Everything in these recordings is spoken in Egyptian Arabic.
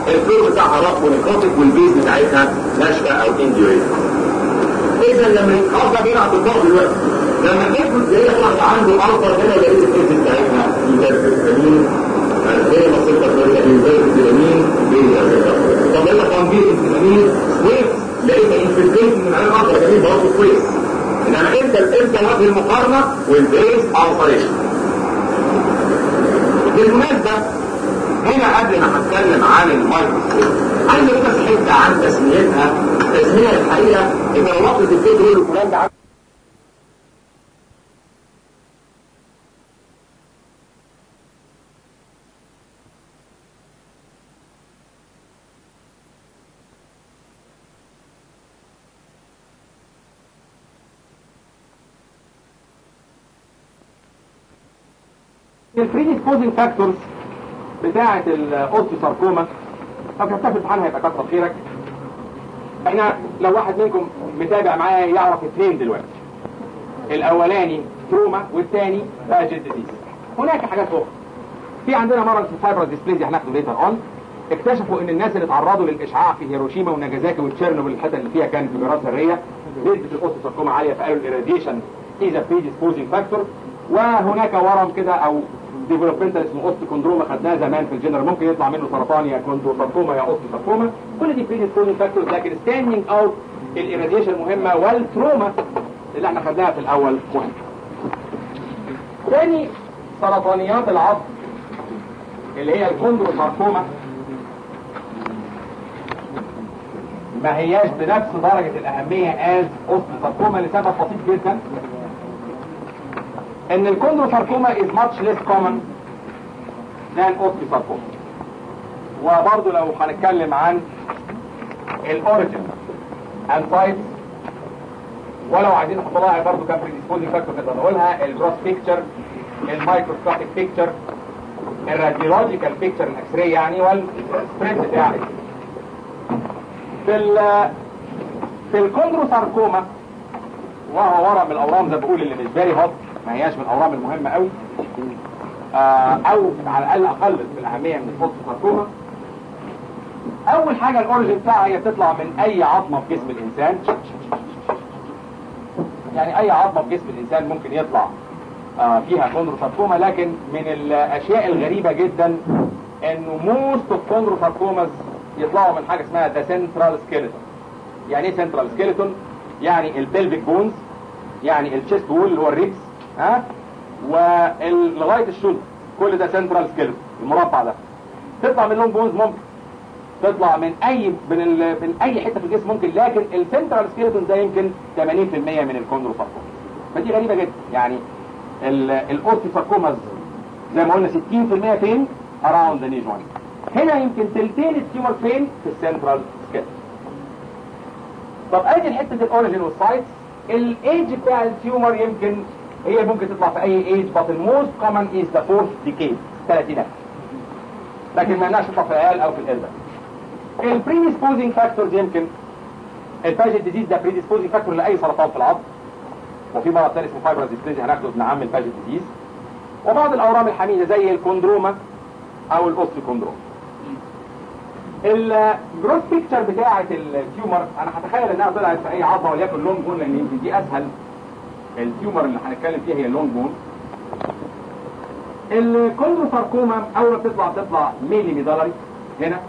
الفلور بتاعها رف ونيكروتيك والبيز بتاعتها ناشفه او انديوريت اذا لما يتخاف ده بين اطباء دلوقتي لما تاكل زي واحد عنده اربع هنا لقيت الكيس بتاعتها يبقى الفيتامين زي ما قلت لك زي الفيتامين طب يلا كان بيه الفيتامين كويس لقيت الانفلتريت من على الاربع فيتامين برضه كويس انما انت انت وجه المقارنه والبيز اوبريشن بالمناسبه هنا قبل ما هتكلم عن المايكروسكوب عايز بس حته عن تسميتها تسميه الحقيقه اذا وقت الفيديو يقول فلان ده البريديسبوزنج فاكتورز بتاعة الاوستيوساركوما لو كتبت الامتحان هيبقى كتر خيرك احنا لو واحد منكم متابع معايا يعرف اثنين دلوقتي الاولاني تروما والثاني باجت ديزيز هناك حاجات اخرى في عندنا مرض في فايبرس ديسبليزيا هناخده ليتر اون اكتشفوا ان الناس اللي اتعرضوا للاشعاع في هيروشيما وناجازاكي وتشيرنوبل الحته اللي فيها كانت انفجارات ذريه نسبه الاوستيوساركوما عاليه فقالوا الاراديشن از بريديسبوزنج فاكتور وهناك ورم كده او ديفلوبمنتال اسمه اوستيكوندروما خدناه زمان في الجنرال ممكن يطلع منه سرطان يا كوندروساركوما يا اوستيساركوما كل دي بريديسبوزنج فاكتورز لكن ستاندنج اوت الاراديشن مهمه والتروما اللي احنا خدناها في الاول مهمه. تاني سرطانيات العظم اللي هي الكوندروساركوما ما هياش بنفس درجة الأهمية از اوستيساركوما لسبب بسيط جدا ان الكوندروساركوما is much less common than osteosarcoma وبرضه لو هنتكلم عن الاوريجن and sites ولو عايزين نحط لها برضه كان predisposing factor نقدر نقولها الجروس بيكتشر المايكروسكوبيك بيكتشر الراديولوجيكال بيكتشر الاكس راي يعني والسبريد بتاعي في ال في الكوندروساركوما وهو ورم من الاورام زي ما بقول اللي مش فيري هوت ما هياش من الاورام المهمه قوي آه او على الاقل اقل في الاهميه من الفوسفوساركوما اول حاجه الاوريجن بتاعها هي بتطلع من اي عظمه في جسم الانسان يعني اي عظمه في جسم الانسان ممكن يطلع آه فيها كوندروساركوما لكن من الاشياء الغريبه جدا انه موست اوف كوندروساركوماز يطلعوا من حاجه اسمها ذا سنترال سكيلتون يعني ايه سنترال سكيلتون يعني البلفيك بونز يعني الشيست وول اللي هو الريبس ها ولغايه الشولدر كل ده سنترال سكيلتون المربع ده تطلع من لون بونز ممكن تطلع من اي من, ال... من اي حته في الجسم ممكن لكن السنترال سكيلتون ده يمكن 80% من الكوندروساركوما فدي غريبه جدا يعني الاوستيساركوماز زي ما قلنا 60% فين اراوند ذا ني جوينت هنا يمكن تلتين التيومر فين في السنترال سكيلتون طب ادي حته الاوريجين والسايتس الايدج بتاع التيومر يمكن هي ممكن تطلع في اي ايج but the most common is the fourth decade ثلاثينات لكن ما يمنعش تطلع في العيال او في الالبا البريديسبوزنج فاكتورز يمكن الباجت ديزيز ده بريديسبوزنج فاكتور لاي سرطان في العظم وفي مرض ثاني اسمه فايبرس ديسبليزيا هناخده ابن عم الباجت ديزيز وبعض الاورام الحميده زي الكوندروما او الاوستيكوندروما الجروس بيكتشر بتاعه التيومر انا هتخيل انها طلعت في اي عظمه وليكن لونج بون لان يمكن دي اسهل التيومر اللي هنتكلم فيها هي اللونج بون الكوندروساركوما اول ما بتطلع بتطلع ميلي ميدالري هنا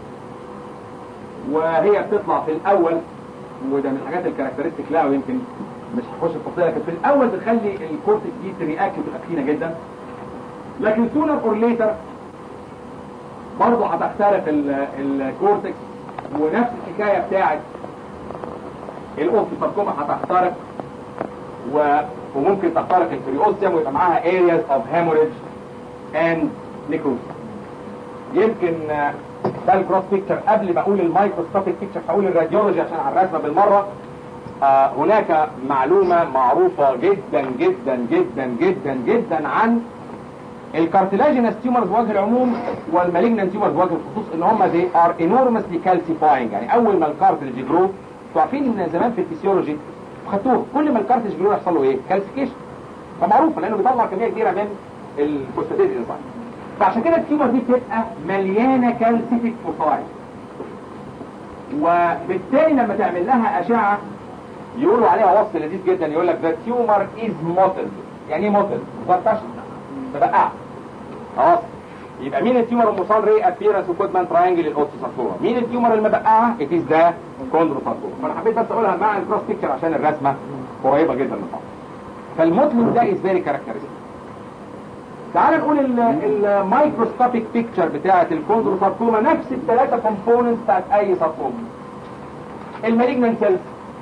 وهي بتطلع في الاول وده من الحاجات الكاركترستيك لا ويمكن مش هخش في التفصيل لكن في الاول بتخلي الكورتكس دي ترياكت وتبقى كتيره جدا لكن سونر اور ليتر برضه هتخترق الكورتكس ونفس الحكايه بتاعت الاوستيوساركوما هتخترق و... وممكن تخترق البريوستيوم ويبقى معاها areas of hemorrhage and necrosis يمكن ده الكروس بيكتشر قبل ما اقول المايكروسكوبيك بيكتشر هقول الراديولوجي عشان على الرسمه بالمره آه هناك معلومه معروفه جدا جدا جدا جدا جدا عن الكارتلاجينس تيومرز بوجه العموم والمالجنان تيومرز بوجه الخصوص ان هم they are enormously calcifying يعني اول ما الكارتلج يجرو انتوا عارفين ان زمان في الفسيولوجي خدتوه كل ما الكارتلج يجرو يحصل له ايه؟ كالسيفيكيشن فمعروفه لانه بيطلع كميه كبيره من الفوسفاتيز انزايم فعشان كده التيومر دي بتبقى مليانه كالسيفيك فوسايد وبالتالي لما تعمل لها اشعه يقولوا عليها وصف لذيذ جدا يقول لك the tumor is mottled يعني ايه mottled؟ فرطشه مبقعه خلاص يبقى مين التيومر المصال ري ابيرنس وكودمان تراينجل الاوتوساركوما مين التيومر المبقعه it is the chondrosarcoma فانا حبيت بس اقولها مع الكروس بيكتشر عشان الرسمه قريبه جدا من بعض فالموتلنج ده از فيري كاركترستيك تعال نقول المايكروسكوبيك بيكتشر بتاعه الكوندروساركوما نفس الثلاثه كومبوننتس بتاعت اي ساركوما المالجنان سيلز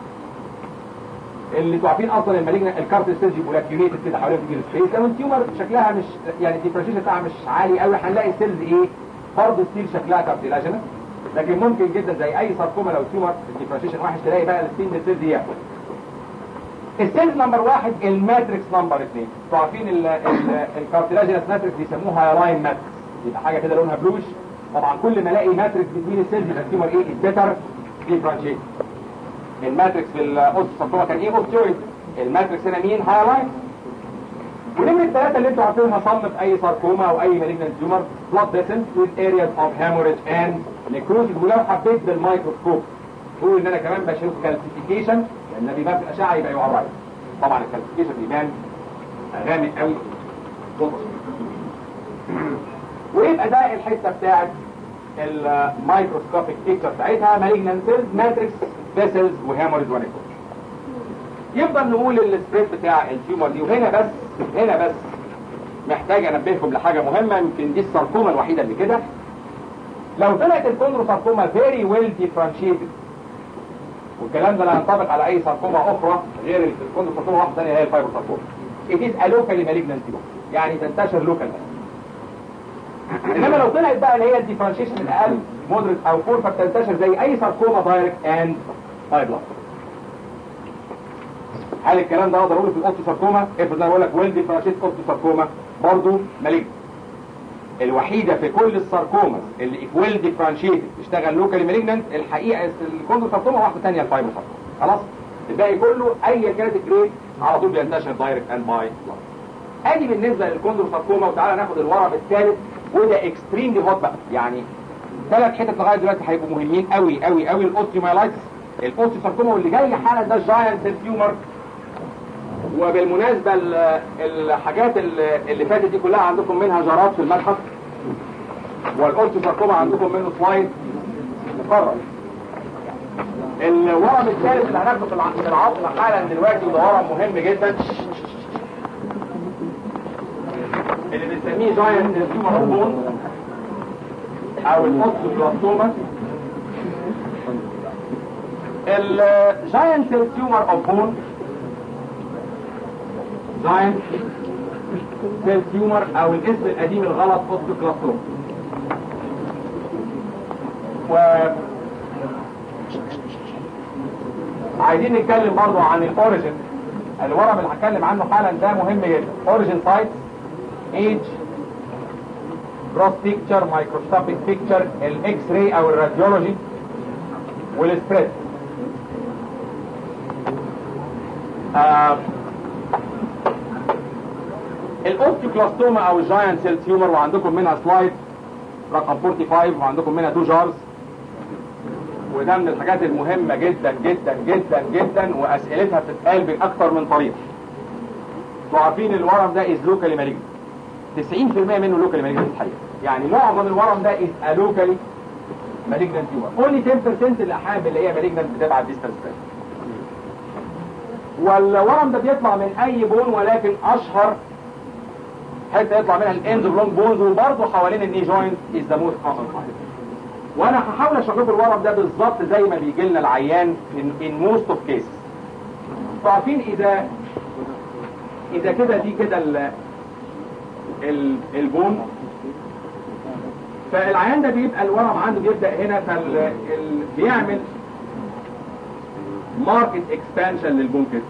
اللي انتوا عارفين اصلا المالجنان الكارت سيلز يبقوا لاكيونيتد كده حوالين في السبيس لو التيومر شكلها مش يعني الديفرنشيشن بتاعها مش عالي قوي هنلاقي السيلز ايه برضه ستيل شكلها كارتيلاجينس لكن ممكن جدا زي اي ساركوما لو التيومر الديفرنشيشن وحش تلاقي بقى الستين السيلز دي ياكل السيلز نمبر واحد الماتريكس نمبر اثنين انتوا عارفين الكارتيلاجينس ماتريكس بيسموها لاين ماتريكس يبقى حاجه كده لونها بلوش طبعا كل ما الاقي ماتريكس بين السيلز يبقى التيومر ايه بيتر ديفرنشيت الماتريكس في الاوستوساركوما كان ايه اوستيويد الماتريكس هنا مين هايلاين ونمرة الثلاثة اللي انتوا عارفينها صنف اي ساركوما او اي مالجنت تيومر blood vessels with areas of hemorrhage and necrosis ولو حبيت بالميكروسكوب تقول ان انا كمان بشوف كالسيفيكيشن لان بيبان في الاشعه يبقى يو ار طبعا الكالسيفيكيشن بيبان غامق قوي ويبقى ده الحته بتاعت الميكروسكوبيك بيكتشر بتاعتها مالجنت سيلز ماتريكس فيسلز وهيموريج ونيكروز يفضل نقول السبريد بتاع التيومر دي وهنا بس هنا بس محتاج انبهكم لحاجه مهمه يمكن دي الساركوما الوحيده اللي كده لو طلعت الكوندروساركوما فيري ويل ديفرنشيتد والكلام ده لا ينطبق على اي ساركوما اخرى غير الكوندروساركوما واحده ثانيه هي الفايبروساركوما it is a locally malignant tumor يعني تنتشر لوكال انما لو طلعت بقى اللي هي الديفرنشيشن الاقل مودريت او فور فبتنتشر زي اي ساركوما دايركت اند هاي بلاد هل الكلام ده اقدر اقوله في الاوتوساركوما افرض انا بقول لك ويل ديفرنشيت اوتوساركوما برضه مالجنت الوحيده في كل الساركوما اللي في ويل ديفرنشيتد تشتغل لوكالي مالجنت الحقيقه الكوندروساركوما واحده ثانيه الفايبروساركوما خلاص الباقي كله اي كانت الجريد على طول بينتشر دايركت اند باي ادي بالنسبه للكوندروساركوما وتعالى ناخد الورم الثالث وده اكستريملي هوت بقى يعني ثلاث حتت لغايه دلوقتي هيبقوا مهمين قوي قوي قوي الاوستيومايلايتس الاوستيوساركوما واللي جاي حالا ده الجاينت سيل تيومر وبالمناسبة الحاجات اللي فاتت دي كلها عندكم منها جارات في المتحف والاورتوساركوما عندكم منه سلايد مقرر الورم الثالث اللي هناخده في العظم حالا دلوقتي وده ورم مهم جدا اللي بنسميه جاينت تيومر بون او الاوستوبلاستوما الجاينت تيومر اوف بون جاينت سيل تيومر او الاسم القديم الغلط اوستوكلاستوم و عايزين نتكلم برضو عن الاوريجن الورم اللي هتكلم عنه حالا ده مهم جدا اوريجن سايت ايج جروس بيكتشر مايكروسكوبيك بيكتشر الاكس راي او الراديولوجي والسبريد آه الاوستيوكلاستوما او الجاينت سيل تيومر وعندكم منها سلايد رقم 45 وعندكم منها تو جارز وده من الحاجات المهمة جدا جدا جدا جدا واسئلتها بتتقال باكثر من طريقة انتوا عارفين الورم ده از لوكالي مالجنت 90% منه لوكالي مالجنت الحقيقة يعني معظم الورم ده از لوكالي مالجنت تيومر اونلي 10% الاحام اللي هي مالجنت بتبع الديستانس والورم ده بيطلع من اي بون ولكن اشهر حته يطلع منها الاند لونج بونز وبرضه حوالين الني جوينت از ذا موست كومن وانا هحاول اشرح لكم الورم ده بالظبط زي ما بيجي لنا العيان ان موست اوف كيسز انتوا عارفين اذا اذا كده دي كده ال ال البون فالعيان ده بيبقى الورم عنده بيبدا هنا فال ال... بيعمل ماركت اكسبانشن للبون كده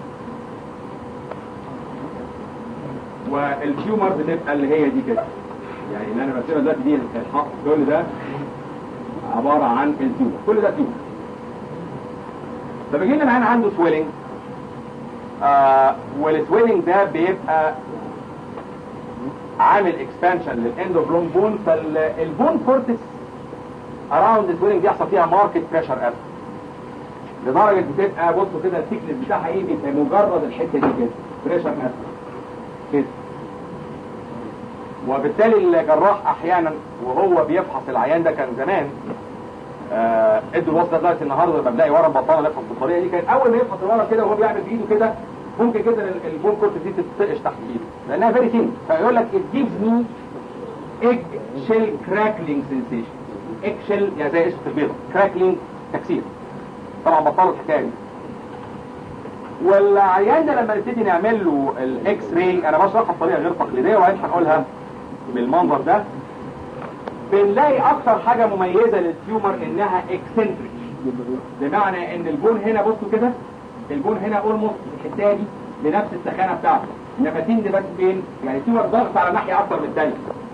والتيومر بتبقى اللي هي دي كده يعني اللي انا برسمها دلوقتي دي الحق كل ده عبارة عن التيومر كل ده تيومر فبيجي لنا العين عنده سويلنج آه والسويلنج ده بيبقى عامل اكسبانشن للاندوبلون بون فالبون كورتكس اراوند السويلنج دي يحصل فيها ماركت بريشر اب لدرجه بتبقى بصوا كده الثيكنس بتاعها ايه بيبقى مجرد الحته دي كده بريشر اب كده وبالتالي الجراح احيانا وهو بيفحص العيان ده كان زمان آه ادوا الوصف ده دلوقتي النهارده لما بلاقي ورم بطاله يفحص بالطريقه دي كان اول ما يفحص الورم كده وهو بيعمل بايده كده ممكن جدا البون كورت دي تتسقش تحت ايده لانها فيري ثين فيقول لك it gives me egg shell crackling sensation egg shell يعني زي قشره البيضه crackling تكسير طبعا بطلوا الحكايه دي والعيان ده لما نبتدي نعمل له الاكس راي انا بشرحها بطريقه غير تقليديه وبعدين هنقولها بالمنظر ده بنلاقي اكتر حاجه مميزه للتيومر انها اكسنتريك بمعنى ان البون هنا بصوا كده البون هنا اولموست الحته دي بنفس السخانه بتاعته لما تند بس فين يعني التيومر ضغط على ناحيه اكتر من الثانيه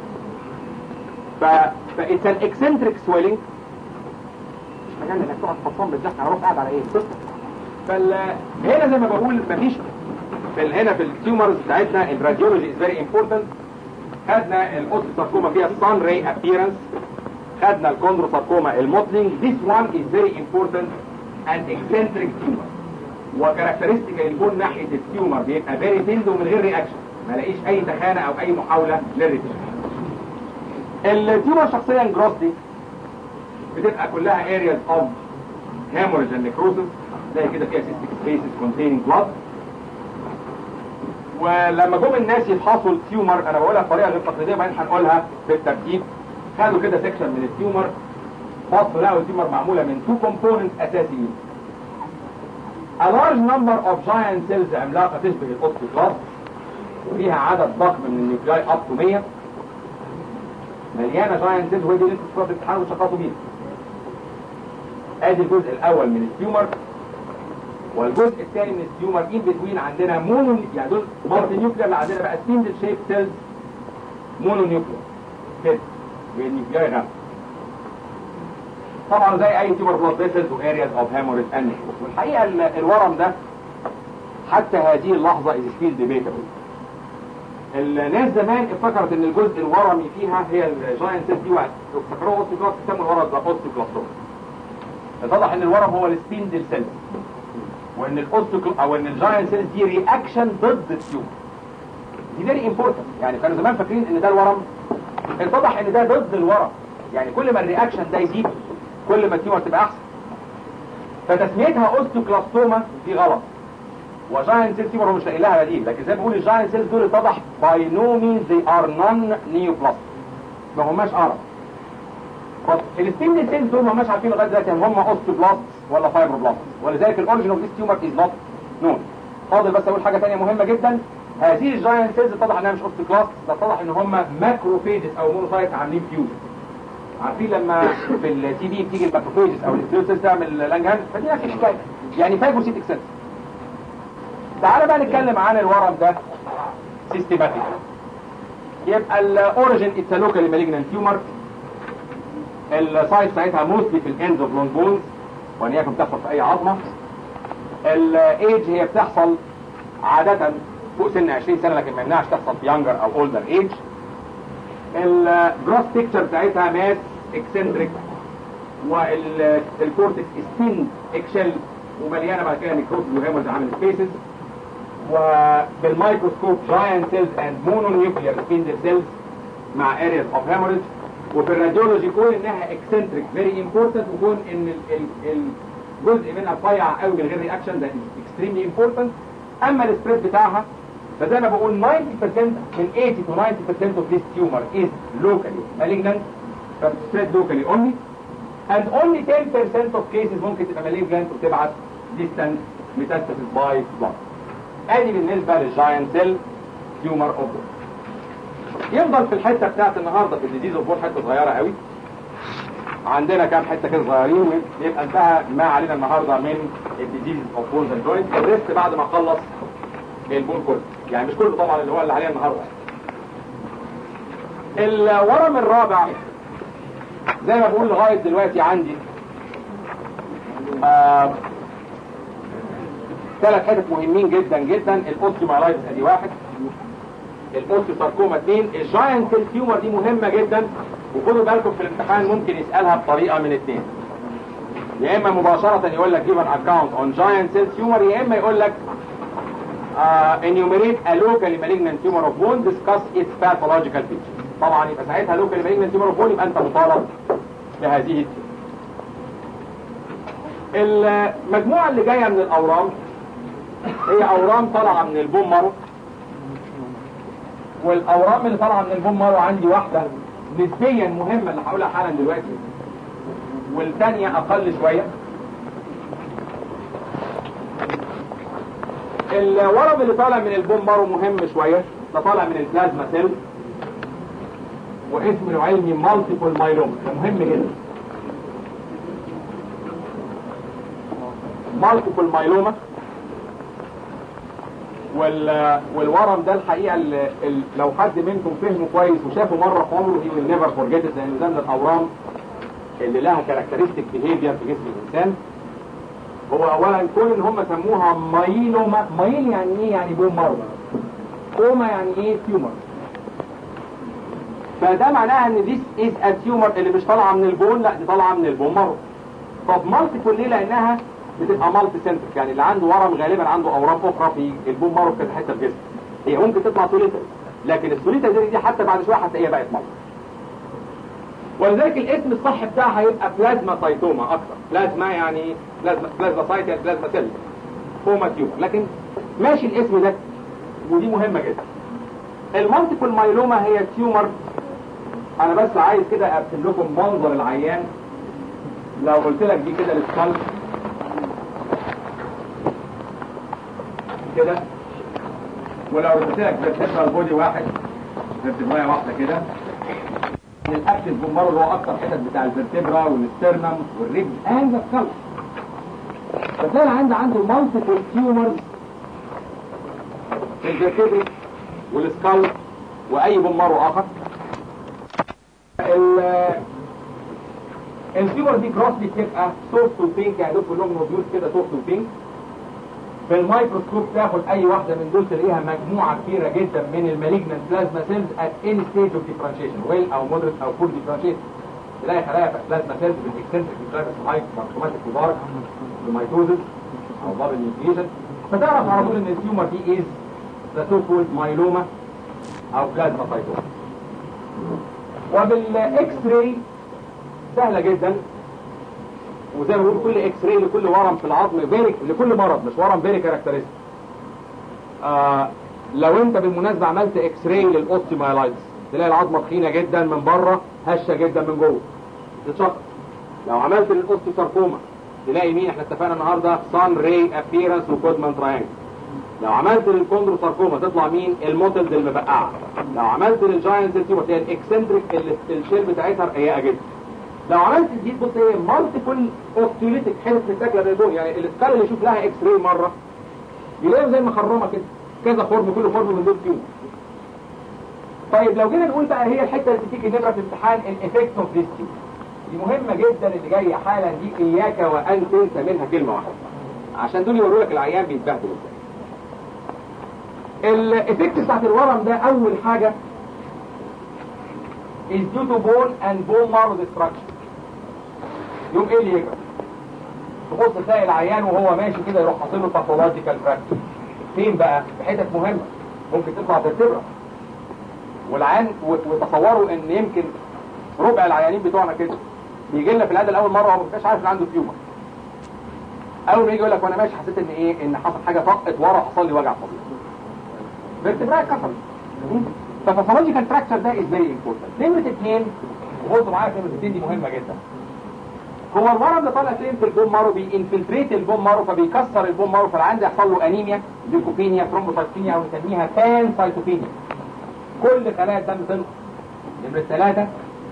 ف فايتس ان اكسنتريك سويلنج مش مجال انك تقعد تفصل بالزحمه انا اروح قاعد على ايه فال هنا زي ما بقول مفيش في ال- هنا في التيومرز بتاعتنا الراديولوجي از فيري امبورتنت خدنا الاوستوساركوما فيها السان راي ابييرنس خدنا الكوندروساركوما الموتلينج this one is very important and eccentric tumor وكاركترستيك البون ناحيه التيومر بيبقى فيري تند ومن غير رياكشن ما لاقيش اي تخانه او اي محاوله للريتش التيومر شخصيا جروس دي بتبقى كلها areas of hemorrhage and necrosis زي كده فيها cystic spaces containing blood ولما جم الناس يفحصوا التيومر انا بقولها بطريقه غير تقليديه وبعدين هنقولها بالترتيب خدوا كده سيكشن من التيومر بصوا لقوا التيومر معموله من تو كومبوننتس اساسيين A large number of giant cells عملاقه تشبه الاوستوكلاست وفيها عدد ضخم من النيوكلاي اب تو 100 مليانه جاينت سيلز وهي دي اللي انتوا في الامتحان وشخصوا بيها ادي الجزء الاول من التيومر والجزء الثاني من التيومر ان بتوين عندنا مونو يعني دول مالتي نيوكلير اللي عندنا بقى سبيندل شيب سيلز مونو نيوكلير كده بالنيوكلير غامض طبعا زي اي تيومر بلاد فيسلز وارياز اوف هيموريج اند والحقيقه ال- الورم ده حتى هذه اللحظه از ستيل ديبيتابل الناس زمان افتكرت ان الجزء الورمي فيها هي الجاينت سيل دي واحد افتكروه اوستيكلاست سموا الورم ده اوستيكلاستوم اتضح ان الورم هو السبيندل سيل وان الاوستيكل او ان الجاينت سيل دي رياكشن ضد التيومر دي فيري امبورتنت يعني كانوا زمان فاكرين ان ده الورم اتضح ان ده ضد الورم يعني كل ما الرياكشن ده يزيد كل ما التيومر تبقى احسن فتسميتها اوستيوكلاستوما دي غلط وجاينت سيل تيومر هو مش لاقي لها بديل لكن زي ما بقول الجاينت سيلز دول اتضح باي نو مينز they are non neoplastic ما هماش ارب بس الستيم سيلز دول ما هماش عارفين لغايه دلوقتي هم اوستيوبلاست ولا فايبروبلاست ولذلك الاوريجن اوف ذيس تيومر از نوت نون فاضل بس اقول حاجه ثانيه مهمه جدا هذه الجاينت سيلز اتضح انها مش اوستيوكلاست ده اتضح ان هم ماكروفيجز او مونوسايت عاملين فيوجن عارفين لما في التي بي بتيجي الماكروفيجز او الستيروسيلز تعمل لانجهان فدي نفس الحكايه يعني فايبروسيت اكسنس تعالى بقى نتكلم عن الورم ده سيستماتيك يبقى الاوريجن اتس لوكال مالجنان تيومر السايت بتاعتها موستلي في الاند اوف لونج بونز وان هي بتحصل في اي عظمه الايج هي بتحصل عاده فوق سن 20 سنه لكن ما يمنعش تحصل في يانجر او اولدر ايج الجروس بيكتشر بتاعتها ماس اكسنتريك والكورتكس ستين اكشل ومليانه بعد كده نيكروز وهيمرز عامل سبيسز وبالميكروسكوب جاينت سيلز اند مونو نيوكليير سبيندل سيلز مع ارياز اوف هيموريج وفي الراديولوجي كون انها اكسنتريك فيري امبورتنت وكون ان ال- ال- الجزء منها رفيع قوي من غير رياكشن ده اكستريملي امبورتنت اما السبريد بتاعها فزي ما بقول 90% من 80 to 90% of this tumor is locally malignant spread locally only and only 10% of cases ممكن تبقى malignant وتبعت distant metastasis by blood ادي بالنسبة للجاينت سيل تيومر اوف يفضل في الحتة بتاعت النهاردة في الديزيز اوف حتة صغيرة قوي عندنا كام حتة كده صغيرين يبقى انتهى ما علينا النهاردة من الديزيز اوف بونز اند جوينت الريست بعد ما اخلص البون كله يعني مش كله طبعا اللي هو اللي علينا النهارده الورم الرابع زي ما بقول لغايه دلوقتي عندي آه ثلاث حتت مهمين جدا جدا الاوستيومالايتس ادي واحد الاوستيوساركوما اثنين الجاينت سيل تيومر دي مهمه جدا وخدوا بالكم في الامتحان ممكن يسألها بطريقة من اثنين يا اما مباشرة يقول لك give an account on giant cell tumor يا اما يقول لك uh, enumerate a locally malignant tumor of bone discuss its pathological features طبعا يبقى ساعتها locally malignant tumor of bone يبقى انت مطالب بهذه المجموعة اللي جاية من الاورام هي اورام طالعة من البون مارو والاورام اللي طالعة من البون مارو عندي واحدة نسبيا مهمة اللي هقولها حالا دلوقتي والثانية اقل شوية الورم اللي طالع من البون مارو مهم شوية ده طالع من البلازما سيل واسمه العلمي مالتيبل مايلوما ده مهم جدا مالتيبل مايلوما وال... والورم ده الحقيقة ال... ال... لو حد منكم فهمه كويس وشافه مرة في عمره he will never forget it لأنه ده من الأورام اللي لها كاركترستيك بيهيفير في جسم الإنسان هو أولا كون إن هم سموها مايلوما مايل يعني إيه يعني بون مارو كوما يعني إيه تيومر فده معناها ان this is a tumor اللي مش طالعه من البون لا دي طالعه من البون مارو طب مالتيبل ليه لانها بتبقى مالتي سنتريك يعني اللي عنده ورم غالبا عنده اورام اخرى في البون مارو في كذا حته في جسمه هي ممكن تطلع سوليتا لكن السوليتا دي, دي حتى بعد شويه هتلاقيها بقت مالتي ولذلك الاسم الصح بتاعها هيبقى بلازما سايتوما اكثر بلازما يعني بلازما بلازما سايت يعني بلازما سيل كوما تيومر لكن ماشي الاسم ده ودي مهمه جدا المالتيبل مايلوما هي تيومر انا بس عايز كده ارسم لكم منظر العيان لو قلت لك دي كده للقلب كده ولو قلت لك فيرتبرال بودي واحد فيرتبرايه واحده كده الاكتف بومبارو اللي هو اكتر حتت بتاع الفيرتبرا والسترنم والرجل اند القلب فتلاقي العيان عنده مالتيبل تيومرز في الفيرتبري والسكال واي بومبارو اخر الفيبر دي جروسلي بتبقى سوفت وبينك يعني دول كلهم نوديولز كده سوفت وبينك في الميكروسكوب تاخد اي واحده من دول تلاقيها مجموعه كبيره جدا من المالجنت بلازما سيلز ات اني ستيج اوف ديفرنشيشن ويل او مودريت او فول ديفرنشيشن تلاقي خلايا بلازما سيلز بالاكسنتريك نيوكليس هاي ماركوماتيك كبار بميتوزس او بابل نيوكليشن فتعرف على طول ان التيومر دي از ذا سو كولد مايلوما او بلازما سايتوما وبالاكس راي سهله جدا وزي ما بقول كل اكس راي لكل ورم في العظم فيري لكل مرض مش ورم فيري كاركترستيك آه لو انت بالمناسبه عملت اكس راي للاوستيومايلايتس تلاقي العظمه تخينه جدا من بره هشه جدا من جوه تتشخص لو عملت للاوستيوساركوما تلاقي مين احنا اتفقنا النهارده سان راي ابييرنس وكودمان تراينجل لو عملت للكوندروساركوما تطلع مين الموتلز المبقعه لو عملت للجاينت تيومر تلاقي الاكسنتريك اللي الشيل بتاعتها رقيقه جدا لو عملت دي بص هي مالتيبل اوستيوليتيك حته متاكله بالبون يعني الاسكال اللي يشوف لها اكس راي مره يلاقيها زي مخرمه كده كذا خرم كل خرم من دول تيومر طيب لو جينا نقول بقى هي الحته اللي بتيجي نمره في امتحان الافكت اوف ذيس تيومر دي مهمه جدا اللي جايه حالا دي اياك وان تنسى منها كلمه واحده عشان دول يوروا لك العيان بيتبهدل ازاي الافكت بتاعت الورم ده اول حاجة is due to bone and bone marrow destruction يوم ايه اللي يجرى تبص تلاقي العيان وهو ماشي كده يروح حاصل له باثولوجيكال فراكشر فين بقى في حتت مهمة ممكن تطلع بالتبرة والعيان وتصوروا ان يمكن ربع العيانين بتوعنا كده بيجي لنا في العياده لاول مره هو ما بيبقاش عارف ان عنده تيومر اول ما يجي يقول لك وانا ماشي حسيت ان ايه ان حصل حاجه طقت ورا حصل لي وجع فظيع فيرتبراي اتكسرت فباثولوجيكال فراكشر ده از فيري امبورتنت نمره اثنين وخدوا معايا نمره اثنين دي مهمه جدا هو الورم اللي طالع فين في البون مارو بينفلتريت البون مارو فبيكسر البون مارو فالعند يحصل له انيميا ليكوبينيا ثرومبوسايتوبينيا او نسميها بان سايتوبينيا كل خلايا الدم تنقص نمره ثلاثه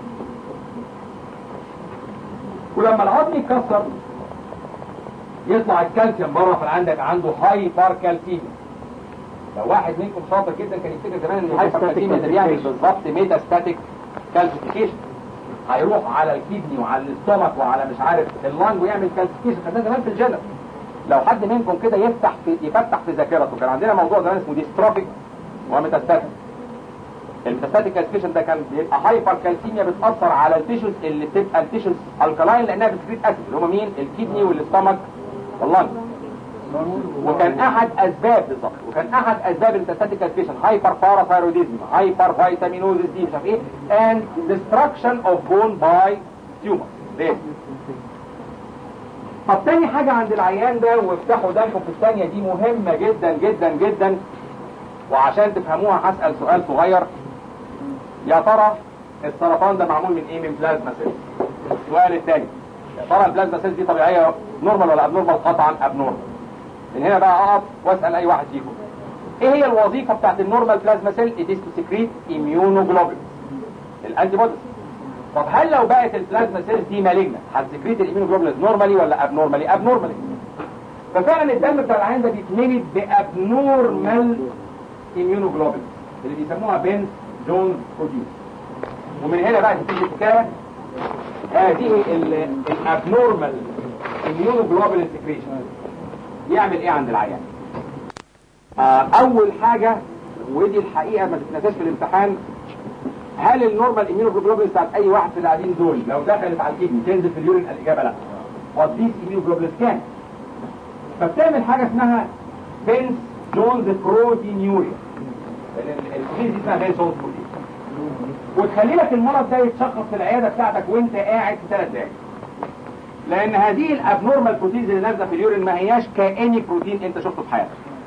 ولما العظم يتكسر يطلع الكالسيوم بره فالعند يبقى عنده هايبر كالسيميا لو واحد منكم شاطر جدا كان يفتكر زمان ان الهايبر كالسيميا ده بيعمل بالظبط ميتاستاتيك كالسيفيكيشن هيروح على الكدني وعلى الاستومك وعلى مش عارف اللنج ويعمل كالسيفيكيشن خدناه زمان في الجنرال لو حد منكم كده يفتح في يفتح في ذاكرته كان عندنا موضوع زمان اسمه ديستروفيك وميتاستاتيك الميتاستاتيك كالسيفيشن ده كان بيبقى هايبر كالسيميا بتاثر على التيشوز اللي بتبقى التيشوز الكلاين لانها بتكريت اسيد اللي هم مين الكدني والاستمك واللنج وكان احد اسباب بالظبط وكان احد اسباب الميتاستاتيك كالسيفيشن هايبر باراثايروديزم هايبر فيتامينوزيس دي مش عارف ايه and destruction of bone by tumor ليه طب تاني حاجة عند العيان ده وافتحوا دمكم في الثانية دي مهمة جدا جدا جدا وعشان تفهموها هسأل سؤال صغير يا ترى السرطان ده معمول من ايه من بلازما سيلز السؤال الثاني يا ترى البلازما سيلز دي طبيعية نورمال ولا ابنورمال قطعا ابنورمال من هنا بقى اقف واسأل اي واحد فيكم ايه هي الوظيفة بتاعت النورمال بلازما سيل it is to secrete immunoglobulins الانتي بوديز طب هل لو بقت البلازما سيلز دي مالجنة هتسكريت الاميونوجلوبولينز نورمالي ولا ابنورمالي ابنورمالي ففعلا الدم بتاع العين ده بيتملي بابنورمال اميونوجلوبولينز اللي بيسموها بنز جونز بروتين ومن هنا بقى تبتدي الحكايه هذه الابنورمال اميونوجلوبولين سكريشن يعمل ايه عند العيان آه اول حاجه ودي الحقيقه ما تتنساش في الامتحان هل النورمال اميونوجلوبولين بتاعت اي واحد في القاعدين دول لو دخلت على الكدني تنزل في اليورين الاجابه لا وتضيف اميونوجلوبولين كام فبتعمل حاجه اسمها بنس جونز بروتينيوريا البروتين دي اسمها بنس جونز بروتين وتخلي لك المرض ده يتشخص في العياده بتاعتك وانت قاعد في ثلاث دقايق لان هذه الابنورمال بروتينز اللي نازله في اليورين ما هياش كاني بروتين انت شفته في حياتك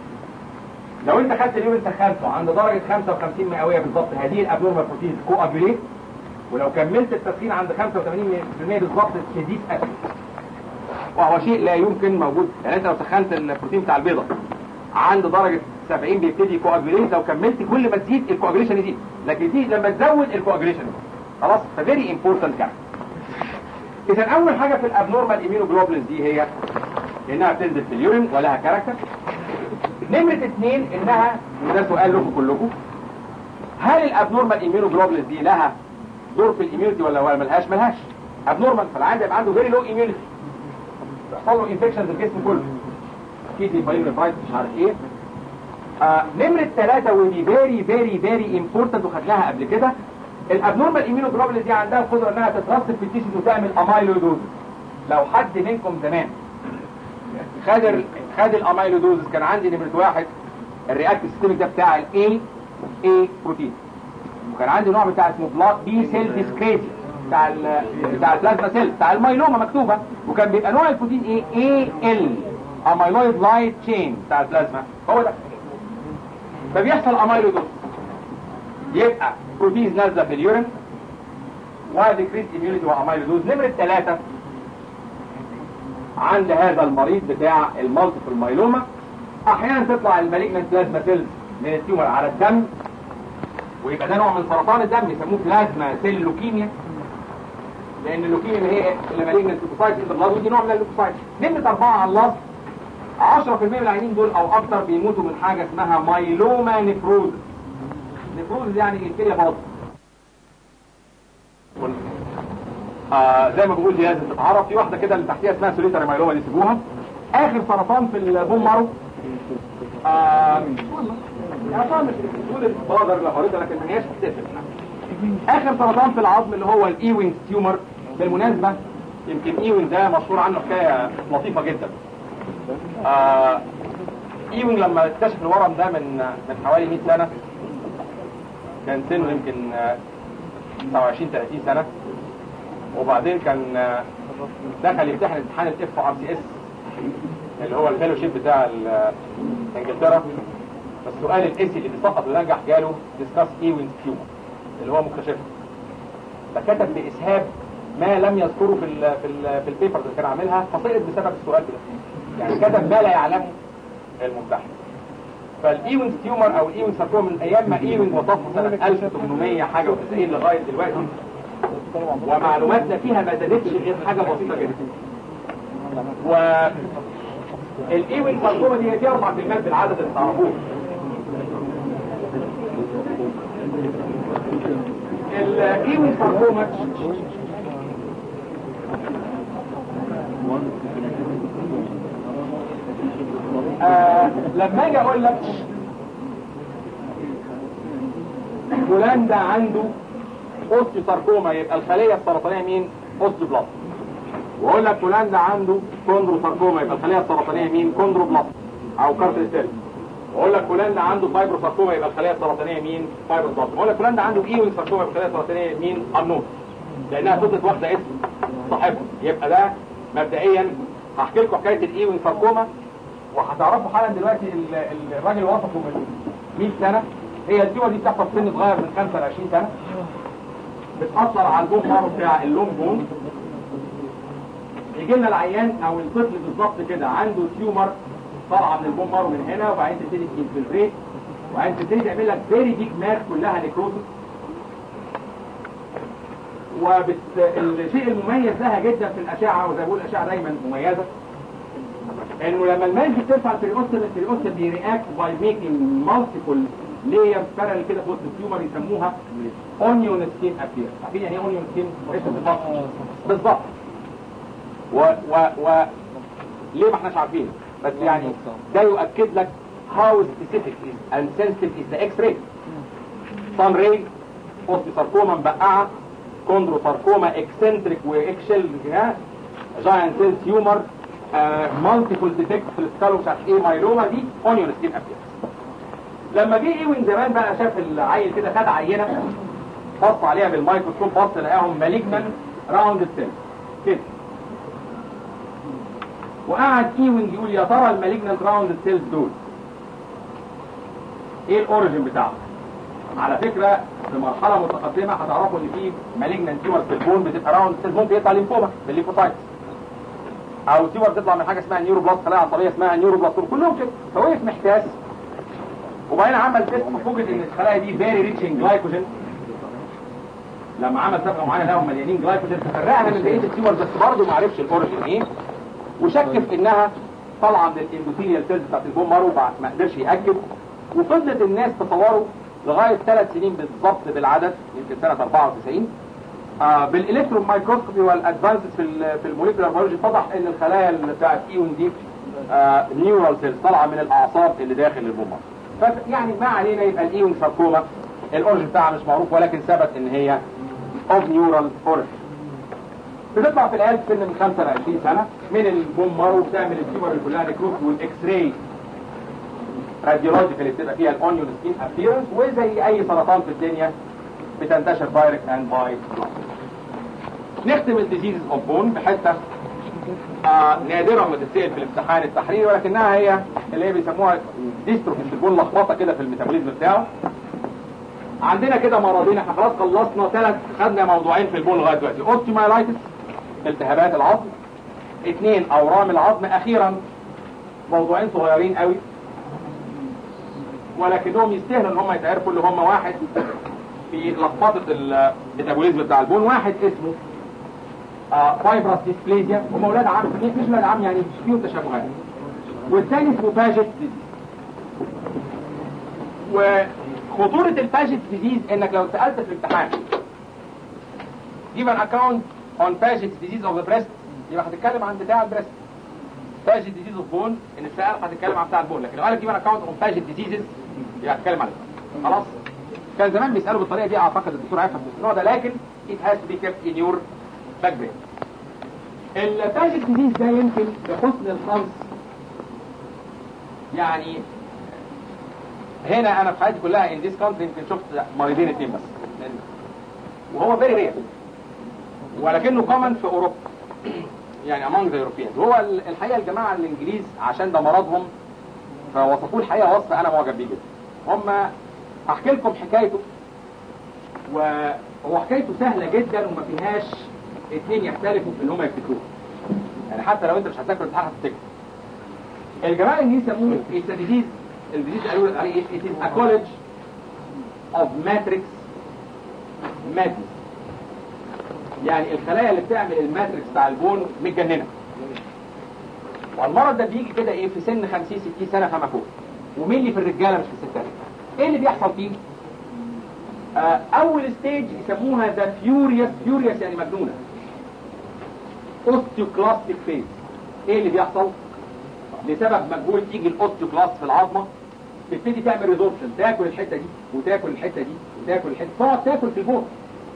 لو انت خدت اليورين سخنته عند درجة 55 مئوية بالظبط هذه الابنورمال بروتينز كواجوليت ولو كملت التسخين عند 85% بالظبط تزيد اسيد وهو شيء لا يمكن موجود يعني انت لو سخنت البروتين بتاع البيضة عند درجة 70 بيبتدي كواجوليت لو كملت كل ما تزيد الكواجوليشن يزيد لكن دي لما تزود الكواجوليشن خلاص ففيري امبورتنت كمان اذا اول حاجة في الابنورمال ايميونوجلوبولينز دي هي انها بتنزل في اليورين ولها كاركتر نمرة اثنين انها وده سؤال لكم كلكم هل الابنورمال ايميونوجلوبولينز دي لها دور في الاميونيتي ولا ولا ملهاش ملهاش ابنورمال فالعيان يبقى عنده فيري لو اميونيتي بيحصل له انفكشنز في الجسم كله كيدني بايونيفرايتس مش عارف ايه آه نمرة ثلاثة ودي فيري فيري فيري امبورتنت وخدناها قبل كده الابنورمال ايميونوجلوبولينز دي عندها القدرة انها تترسب في التيشوز وتعمل امايلويدوز لو حد منكم زمان خد ال... خد الاميلودوزز كان عندي نمرة واحد الرياكتيف سيستمك ده بتاع الاي اي بروتين وكان عندي نوع بتاع اسمه بلاد بي سيل ديسكريتي بتاع ال... بتاع البلازما سيل بتاع الميلوما مكتوبة وكان بيبقى نوع البروتين ايه اي ال اميلويد لايت تشين بتاع البلازما هو ده فبيحصل اميلودوز يبقى بروتينز نازله في اليورين وديكريس اميونيتي واميلودوز نمرة ثلاثة عند هذا المريض بتاع المالتيبل مايلوما احيانا تطلع المالجنت بلازما سيلز من التيومر على الدم ويبقى ده نوع من سرطان الدم يسموه بلازما سيل لوكيميا لان اللوكيميا هي المالجنت ليوكوسايتس ان بلاد ودي نوع من الليوكوسايتس نمرة أربعة على اللفظ 10% من العيانين دول او اكتر بيموتوا من حاجة اسمها مايلوما نفروز نفروز يعني الكلية باظت آه زي ما بقول دي لازم تتعرف في واحده كده اللي تحتيها اسمها سوليتاري مايلوما دي سيبوها اخر سرطان في البون مارو آه يعني طبعا مش بتقول البادر لو قريتها لكن ما هياش بتقفل اخر سرطان في العظم اللي هو الايوينز تيومر بالمناسبه يمكن ايوينز ده مشهور عنه حكايه لطيفه جدا آه ايوينج لما اكتشف الورم ده من من حوالي 100 سنه كان سنه يمكن 29 30 سنه وبعدين كان دخل يمتحن امتحان الاف ار سي اس اللي هو الفيلوشيب بتاع انجلترا فالسؤال الاسي اللي بيسقط وينجح جاله ديسكاس ايوينز تيومر اللي هو مكتشفه فكتب باسهاب ما لم يذكره في ال في ال في البيبر اللي كان عاملها فسقط بسبب السؤال ده يعني كتب ما لا يعلمه الممتحن فالايوينز تيومر او الايوينز ساركوما من ايام ما ايوينز وصفه سنه 1800 حاجه و90 لغايه دلوقتي ومعلوماتنا فيها ما زادتش غير حاجة بسيطة جدا و الايوين ساركوما دي فيها اربع كلمات بالعدد اللي تعرفوه الايوين ساركوما آه لما اجي اقول لك فلان ده عنده اوستيوساركوما يبقى الخليه السرطانيه مين اوستيوبلاست واقول لك فلان ده عنده كوندروساركوما يبقى الخليه السرطانيه مين كوندروبلاست او كارتريسيل واقول لك فلان ده عنده فايبروساركوما يبقى الخليه السرطانيه مين فايبروبلاست واقول لك فلان ده عنده ايوين ساركوما يبقى الخليه السرطانيه مين انون لانها فضلت واخده اسم صاحبها يبقى ده مبدئيا هحكي لكم حكايه الايوين ساركوما وهتعرفوا حالا دلوقتي ال- ال- الراجل وصفه من 100 سنه هي الدول دي بتحصل في سن صغير من 5 ل 20 سنه بتاثر على البون مارو بتاع اللونج بون يجي لنا العيان او الطفل بالظبط كده عنده تيومر طالعه من البون مارو من هنا وبعدين تبتدي تنفلتريت وبعدين تبتدي تعمل لك فيري ديك ماك كلها نيكروزس والشيء المميز لها جدا في الاشعه وزي ما بقول الاشعه دايما مميزه انه لما المنج بترفع البريوستر البريوستر بيرياكت باي ميكينج مالتيبل لايرز بارل كده في وسط التيومر يسموها اونيون سكين ابير عارفين يعني ايه اونيون سكين؟ بالظبط و و و ليه ما احناش عارفين بس يعني ده يؤكد لك how specific is and sensitive is the X-ray sun ray اوستيوساركوما مبقعه كوندروساركوما اكسنتريك واكشل جاينت سيل تيومر مالتيبل ديفكت في السكالو مش عارف ايه مايلوما دي اونيون سكين ابير لما جه ايوين زمان بقى شاف العيل كده خد عينه بص عليها بالميكروسكوب بص لقاهم مالجنان راوند سيل كده وقعد ايوين يقول يا ترى المالجنان راوند سيلز دول ايه الاوريجن بتاعهم على فكره في مرحله متقدمه هتعرفوا ان في مالجنان تيومر في البون بتبقى راوند سيلز ممكن يطلع ليمفوما بالليفوسايتس او تيومر تطلع من حاجه اسمها نيوروبلاست خلايا عصبيه اسمها نيوروبلاست كلهم كده فوقف محتاس وبعدين عمل تيست فوجئ ان الخلايا دي فيري ريتش ان جلايكوجين لما عمل صبغه معينه لقاهم مليانين جلايكوجين ففرقها من بقيه التيومر بس برضه ما عرفش الاوريجين ايه وشك في انها طالعه من الاندوثيليال سيلز بتاعت البون مارو ما قدرش ياكد وفضلت الناس تصوروا لغايه ثلاث سنين بالظبط بالعدد يمكن سنه 94 آه بالالكترون مايكروسكوبي والادفانسز في ال في الموليكولار بيولوجي اتضح ان الخلايا اللي بتاعت ايون دي آه نيورال سيلز طالعه من الاعصاب اللي داخل البون مارو يعني ما علينا يبقى الايون ساركوما الاوريجن بتاعها مش معروف ولكن ثبت ان هي اوف نيورال اوريجن بتطلع في العيال سن من 5 ل 20 سنه من البون مارو بتعمل التيومر اللي كلها نيكروس والاكس راي راديولوجيكال اللي بتبقى فيها الاونيون سكين ابيرنس وزي اي سرطان في الدنيا بتنتشر دايركت اند باي نختم الديزيز اوف بون بحته آه نادرة ما تتسأل في الامتحان التحريري ولكنها هي اللي هي بيسموها ديستروفيز البون لخبطه كده في الميتابوليزم بتاعه عندنا كده مرضين احنا خلاص خلصنا ثلاث خدنا موضوعين في البون لغايه دلوقتي اوستيومايلايتس التهابات العظم اثنين اورام العظم اخيرا موضوعين صغيرين قوي ولكنهم يستاهلوا ان هم يتعرفوا اللي هم واحد في لخبطه الميتابوليزم بتاع البون واحد اسمه آه فايبرس ديسبليزيا هم اولاد عم مش اولاد عم يعني فيهم تشابهات والثاني اسمه باجت وخطورة الباجت ديزيز انك لو سألت في الامتحان give an account on Paget disease of the breast يبقى هتتكلم عن بتاع البريست Paget disease of bone ان السؤال هتتكلم عن بتاع البون لكن لو قالك give an account on Paget diseases يبقى هتتكلم عليه خلاص كان زمان بيسألوا بالطريقة دي اعتقد الدكتور عارف النوع ده لكن it has to be kept in your background الباجت ديزيز ده يمكن بحسن الحظ يعني هنا انا في حياتي كلها ان ديس كونتري يمكن شفت مريضين اثنين بس وهو فيري رير ولكنه كومن في اوروبا يعني among the Europeans وهو الحقيقه الجماعه الانجليز عشان ده مرضهم فوصفوه الحقيقه وصف انا معجب بيه جدا هم هحكي لكم حكايته وهو حكايته سهله جدا وما فيهاش اثنين يختلفوا في ان هم يفتكروها يعني حتى لو انت مش هتذاكر الامتحان هتفتكر الجماعه الانجليز يسموه it's a disease الديزيز قالوا عليه it is a college of matrix madness يعني الخلايا اللي بتعمل الماتريكس بتاع البون متجننه والمرض ده بيجي كده ايه في سن 50 60 سنه فما فوق ومين اللي في الرجاله مش في الستات ايه اللي بيحصل فيه آه اول ستيج يسموها ذا فيوريوس فيوريوس يعني مجنونه اوستيوكلاستيك فيز ايه اللي بيحصل لسبب مجهول تيجي الاوستيوكلاست في العظمه تبتدي تعمل ريزوربشن تاكل الحته دي وتاكل الحته دي وتاكل الحته تقعد تاكل في البون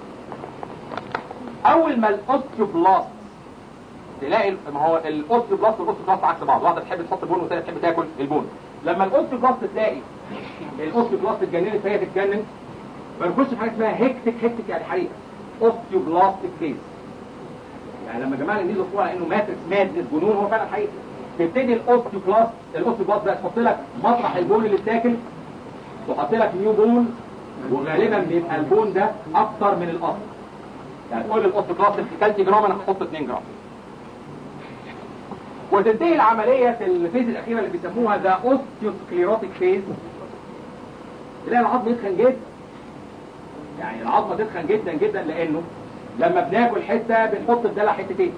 اول ما الاوستيوبلاست تلاقي ما هو الاوستيوبلاست والاوستيوبلاست عكس بعض واحده تحب تحط بون والثانيه تحب تاكل البون لما الاوستيوبلاست تلاقي الاوستيوبلاست اتجننت فهي تتجنن فنخش في حاجه اسمها هيكتك هيكتك يعني حريقه اوستيوبلاستيك فيز يعني لما جماعه الانجليز وصفوها على انه ماتريكس مادنس جنون هو فعلا حقيقي تبتدي الاوستيوبلاست الاوستيوبلاست بقى تحط لك مطرح البون اللي اتاكل تحط لك نيو بون وغالبا بيبقى البون ده اكتر من الاصل يعني تقول للاوستيوبلاست انت كلت جرام انا هحط 2 جرام وتنتهي العملية في الفيز الأخيرة اللي بيسموها ذا اوستيوسكليروتيك فيز تلاقي العظم يتخن جدا يعني العظمة تتخن جدا جدا لأنه لما بناكل حتة بنحط بدالها حتتين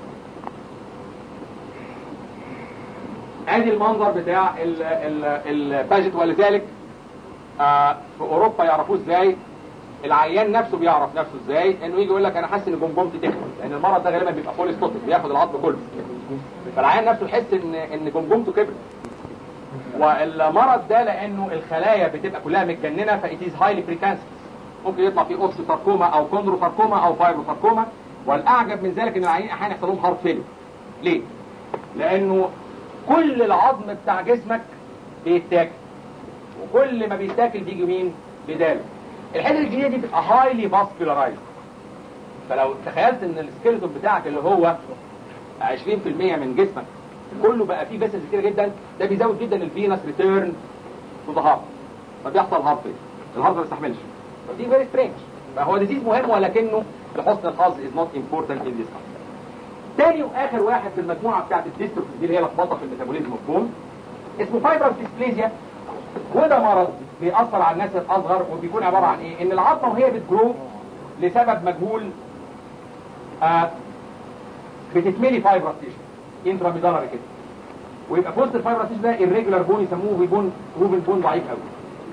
ادي المنظر بتاع الباجت ولذلك آه في اوروبا يعرفوه ازاي العيان نفسه بيعرف نفسه ازاي انه يجي يقول لك انا حاسس ان جمجمتي تخن لان المرض ده غالبا بيبقى فول ستوتك بياخد العظم كله فالعيان نفسه يحس ان ان جمجمته كبرت والمرض ده لانه الخلايا بتبقى كلها متجننه فايتيز هايلي بريكانسس ممكن يطلع فيه اوستيوساركوما او كوندروساركوما او فايبروساركوما والاعجب من ذلك ان العيان احيانا يحصل لهم هارت فيلر ليه؟ لانه كل العظم بتاع جسمك بيتاكل وكل ما بيتاكل بيجي مين؟ بداله الحته الجديده دي بتبقى هايلي فاسكولارايز فلو تخيلت ان السكيلتون بتاعك اللي هو 20% من جسمك كله بقى فيه فيسلز كتير جدا ده بيزود جدا الفينس ريتيرن تو ذا هارت فبيحصل هارت فيل الهارت ما بيستحملش فدي فيري سترينج فهو ديزيز مهم ولكنه لحسن الحظ از نوت امبورتنت ان ذيس تاني واخر واحد في المجموعه بتاعت الديستروفي دي اللي هي لخبطه في الميتابوليزم والبون اسمه فايبرس ديسبليزيا وده مرض بيأثر على الناس الأصغر وبيكون عبارة عن إيه؟ إن العظمة وهي بتجرو لسبب مجهول آه بتتملي فايبرس تيشن انتراميدالري كده ويبقى في وسط الفايبرس تيشن ده الريجولار بون يسموه بون روبن بون ضعيف قوي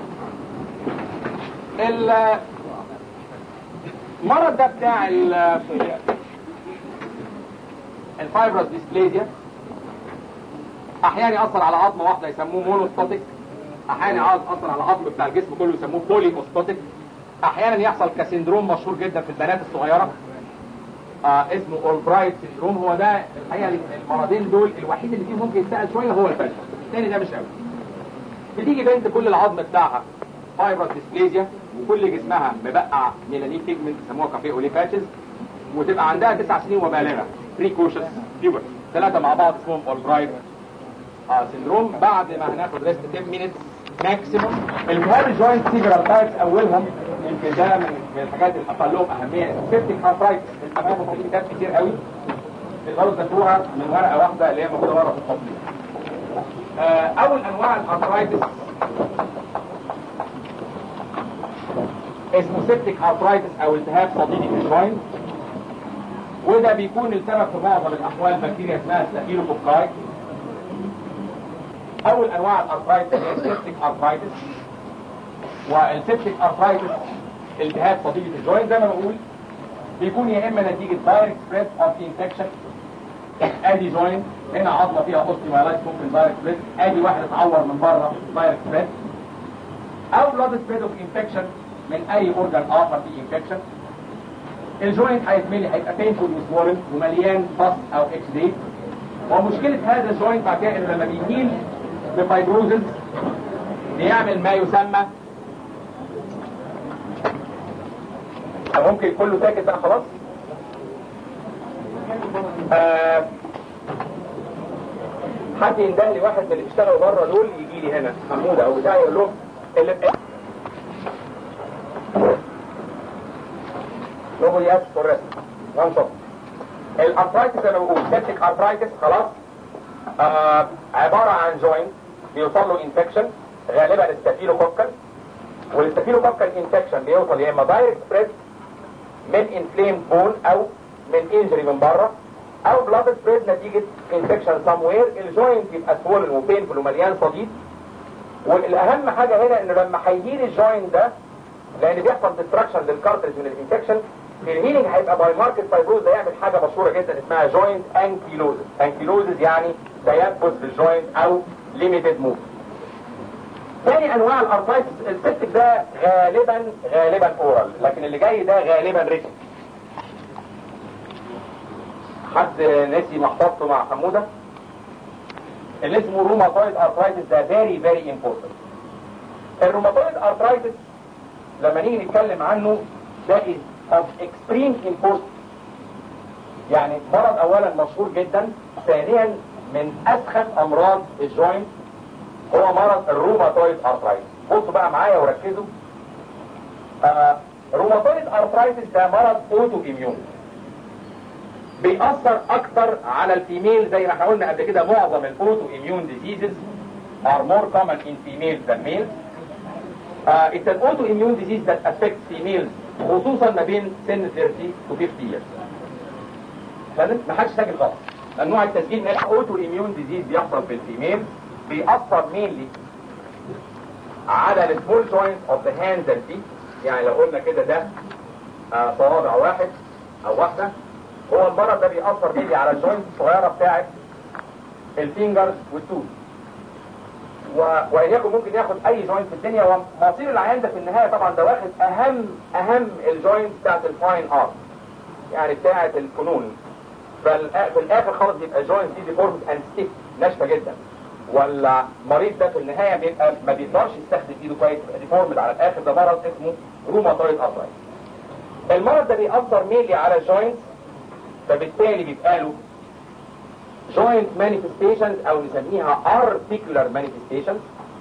المرض ده بتاع الفايبرس ديسبليزيا احيانا ياثر على عظمه واحده يسموه مونوستاتيك احيانا ياثر على العظم بتاع الجسم كله يسموه بولي اوستاتيك احيانا يحصل كسندروم مشهور جدا في البنات الصغيره آه اسمه اولبرايت سندروم هو ده الحقيقه المرضين دول الوحيد اللي فيهم ممكن يتسال شويه هو الفشل الثاني ده مش قوي بتيجي بنت كل العظم بتاعها فايبرس ديسبليزيا وكل جسمها مبقع ميلانين بيجمنت يسموها كافيه اولي باتشز وتبقى عندها تسع سنين وبالغه بريكوشس بيوبر ثلاثه مع بعض اسمهم اولبرايت اه سندروم بعد ما هناخد ريست 10 مينتس ماكسيموم المهم الجوينت سيجرال تايبس اولهم يمكن ده من من الحاجات اللي اقلهم اهميه سيبتيك ارثرايتس الامام في كتاب كتير قوي تقدروا تذاكروها من ورقه واحده اللي هي موجوده ورا في الفصل آه اول انواع الارثرايتس اسمه سيبتيك ارثرايتس او التهاب صديدي في الجوينت وده بيكون السبب في معظم الاحوال بكتيريا اسمها ستافيلوكوكاي اول انواع الارثرايتس هي السيبتيك ارثرايتس والسيبتيك ارثرايتس التهاب صديقة الجوينت زي ما بقول بيكون يا اما نتيجة دايركت سبريد اوف انفكشن ادي جوينت هنا عضلة فيها اوستيومايلايتس ممكن دايركت سبريد ادي واحد اتعور من بره دايركت سبريد او بلاد سبريد اوف انفكشن من اي اورجان اخر في انفكشن الجوينت هيتملي هيبقى بينفول وسوولن ومليان بص او اكسديت ومشكلة هذا الجوينت بعد كده انه لما بيهيل بفايبروزز بيعمل ما يسمى ممكن كله ساكت بقى خلاص آه حد ينده لي واحد من اللي بيشتغلوا بره دول يجي لي هنا حموده او بتاع يقول لهم اللي نوبل ياس فورست وان شوت الارثرايتس انا بقول سيبتيك ارثرايتس خلاص آه عباره عن جوينت بيوصل له انفكشن غالبا ستافيلوكوكال والستافيلوكوكال انفكشن بيوصل يا اما دايركت سبريد من انفليم بون او من انجري من بره او بلاد سبريد نتيجه انفكشن سام وير الجوينت يبقى سوولن وبينفول ومليان صديد والاهم حاجه هنا انه لما هيهيل الجوينت ده لان بيحصل ديستراكشن للكارتريج من الانفكشن الهيلينج هيبقى باي ماركت فايبروز ده يعمل حاجه مشهوره جدا اسمها جوينت انكيلوزز انكيلوزز يعني تيبس في الجوينت او ليميتد موف ثاني انواع الارثرايتس السيستك ده غالبا غالبا اورال لكن اللي جاي ده غالبا ريتم حد نسي محفظته مع حموده اللي اسمه روماتويد ارثرايتس ده فيري فيري امبورتنت الروماتويد ارثرايتس لما نيجي نتكلم عنه ده is of extreme importance يعني مرض اولا مشهور جدا ثانيا من اسخف امراض الجوينت هو مرض الروماتويد ارثرايتس بصوا بقى معايا وركزوا آه روماتويد ارثرايتس ده مرض اوتو اميون بيأثر اكتر على الفيميل زي ما احنا قلنا قبل كده معظم الاوتو اميون ديزيزز are more common in females than males uh, it's an autoimmune disease that affects females خصوصا ما بين سن 30 to 50 years فاهم ما حدش ساكت خالص لان نوع التسجيل من الاوتو اميون ديزيز بيحصل في الفيميل بيأثر مينلي على السمول جوينت اوف ذا هاندز اند فيت يعني لو قلنا كده ده آه صوابع واحد او واحده هو المرض ده بيأثر مينلي على الجوينت الصغيره بتاعت الفينجرز والتوث و... وان يكن ممكن ياخد اي جوينت في الدنيا ومصير العيان ده في النهايه طبعا ده واخد اهم اهم الجوينت بتاعت الفاين ارت يعني بتاعت الفنون ففي الاخر خالص بيبقى جوينت دي ديفورمد اند ستيف ناشفه جدا ولا المريض ده في النهايه بيبقى ما بيقدرش يستخدم ايده كويس يبقى ديفورمد على الاخر ده مرض اسمه روماتويد ارثرايتس المرض ده بيأثر ميلي على الجوينت فبالتالي بيبقى له joint manifestations او نسميها articular manifestations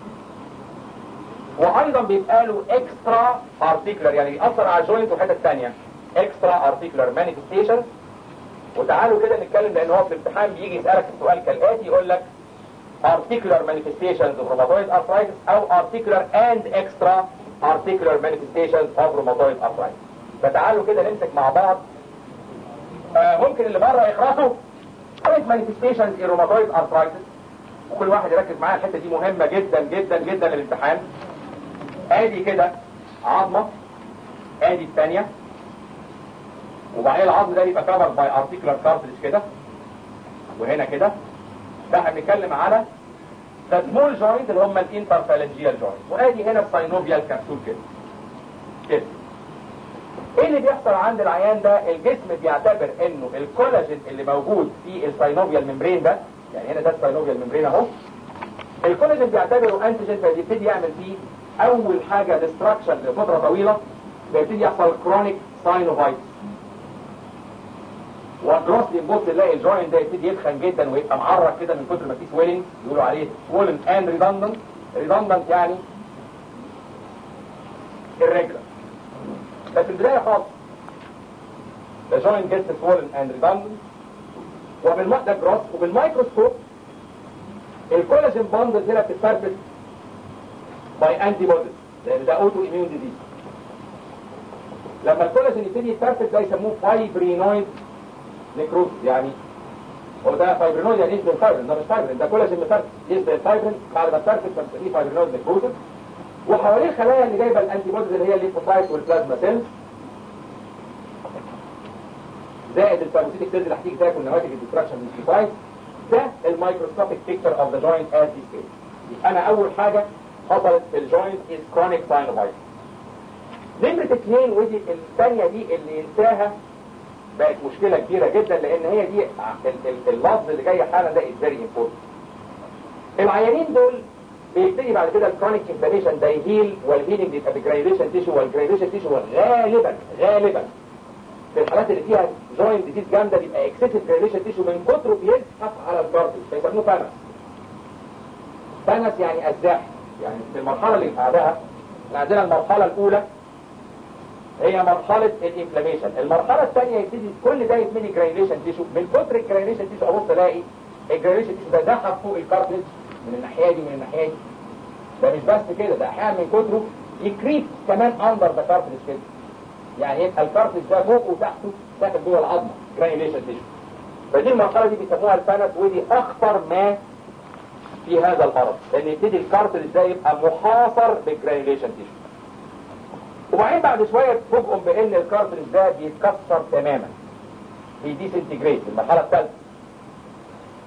وايضا بيبقى له extra articular يعني بيأثر على الجوينت وحتة تانية extra articular manifestations وتعالوا كده نتكلم لان هو في الامتحان بيجي يسألك السؤال كالآتي يقول لك articular manifestations of rheumatoid arthritis او articular and extra articular manifestations of rheumatoid arthritis فتعالوا كده نمسك مع بعض آه ممكن اللي بره يقرأوا current manifestations in rheumatoid arthritis وكل واحد يركز معايا الحته دي مهمه جدا جدا جدا للامتحان ادي كده عظمه ادي الثانيه وبعدين العظم ده يبقى كفر باي ارتيكولار كارتريج كده وهنا كده ده احنا بنتكلم على ده سمول جوينت اللي هم الانترفالنجيال جوينت وادي هنا الساينوفيال كبسول كده كده ايه اللي بيحصل عند العيان ده الجسم بيعتبر انه الكولاجين اللي موجود في الساينوفيال ممبرين ده يعني هنا ده الساينوفيال ممبرين اهو الكولاجين بيعتبره انتيجين فبيبتدي يعمل فيه اول حاجه ديستراكشن لفتره طويله بيبتدي يحصل كرونيك ساينوفايتس والجروسلي نبص نلاقي الجوينت ده يبتدي يتخن جدا ويبقى معرق كده من كتر ما فيه سويلنج يقولوا عليه سويلن اند ريدندنت ريدندنت يعني الرجله ده في البداية خالص the joint gets swollen and redundant وبالم ده جروس وبالميكروسكوب الكولاجين باندل هنا بتتثبت باي انتي بوديز لان ده اوتو اميون ديزيز لما الكولاجين يبتدي يتثبت ده يسموه فايبرينويد نيكروز يعني هو ده فايبرينويد يعني يشبه الفايبرين ده مش فايبرين ده كولاجين مثبت يشبه الفايبرين بعد ما اتثبت فبنسميه فايبرينويد نيكروز وحواليه الخلايا اللي جايبه الانتي بوديز اللي هي الليفوسايت والبلازما سيلز زائد الفاجوسيتك سيلز اللي هتيجي تاكل نواتج الديستراكشن من الليفوسايت ده الميكروسكوبيك بيكتشر اوف ذا جوينت از دي ستيج انا اول حاجه حصلت في الجوينت از كرونيك ساينوفايتس نمرة اثنين ودي الثانية دي اللي ينساها بقت مشكلة كبيرة جدا لان هي دي اللفظ اللي جاي حالا ده is very important العيانين دول بيبتدي بعد كده الكرونيك انفلاميشن ده يهيل والهيلنج بيبقى بجرانيوليشن تيشو والجرانيوليشن تيشو غالبا غالبا في الحالات اللي فيها جوينت ديزيز جامده بيبقى اكسسيف جرانيوليشن تيشو من كتره بيزحف على الكارديو فيسموه بانس بانس يعني ازاح يعني في المرحله اللي بعدها عندنا المرحله الاولى هي مرحلة الانفلاميشن المرحلة الثانية يبتدي كل ده يتملي جرانيوليشن تيشو من كتر الجرانيوليشن تيشو ابص الاقي الجرانيوليشن تيشو ده زحف فوق الكارتريج من الناحية دي من الناحية دي ده مش بس كده ده احيانا من كتره يكريب كمان اندر ذا كارتريج كده يعني يبقى الكارتريج ده فوق وتحته داخل جوه العظمه جرانيوليشن تيشو فدي المرحله دي بيسموها الفانس ودي اخطر ما في هذا المرض لان يبتدي الكارتريج ده يبقى محاصر بالجرانيوليشن تيشو وبعدين بعد شويه تفوجئوا بان الكارتريج ده بيتكسر تماما بيديسنتجريت المرحله الثالثه